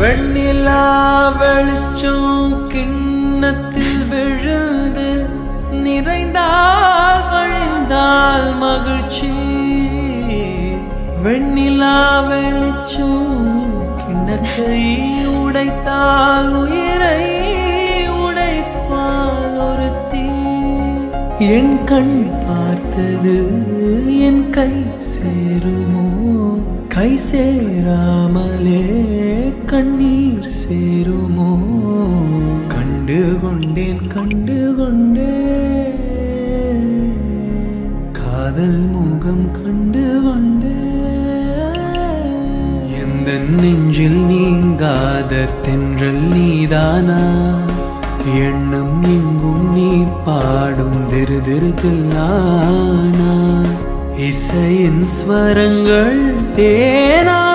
வெண்ணிலா வெளிச்சம் கிண்ணத்தில் விழுந்து நிறைந்தால் வழிந்தால் மகிழ்ச்சி வெண்ணிலா வெளிச்சம் கிண்ணத்தை உடைத்தால் உயிரை உடைப்பால் ஒரு தீ என் கண் பார்த்தது என் கை சேருமோ கை சேராமலே கண்ணீர் சேருமோ கண்டு கொண்டேன் கண்டு கொண்டேன் காதல் முகம் கண்டு கொண்டேன் எந்த நெஞ்சில் நீங்காத தென்றல் நீதானா எண்ணம் எங்கும் நீ பாடும் திரு திருத்தில்லானா இசையின் ஸ்வரங்கள் தேனா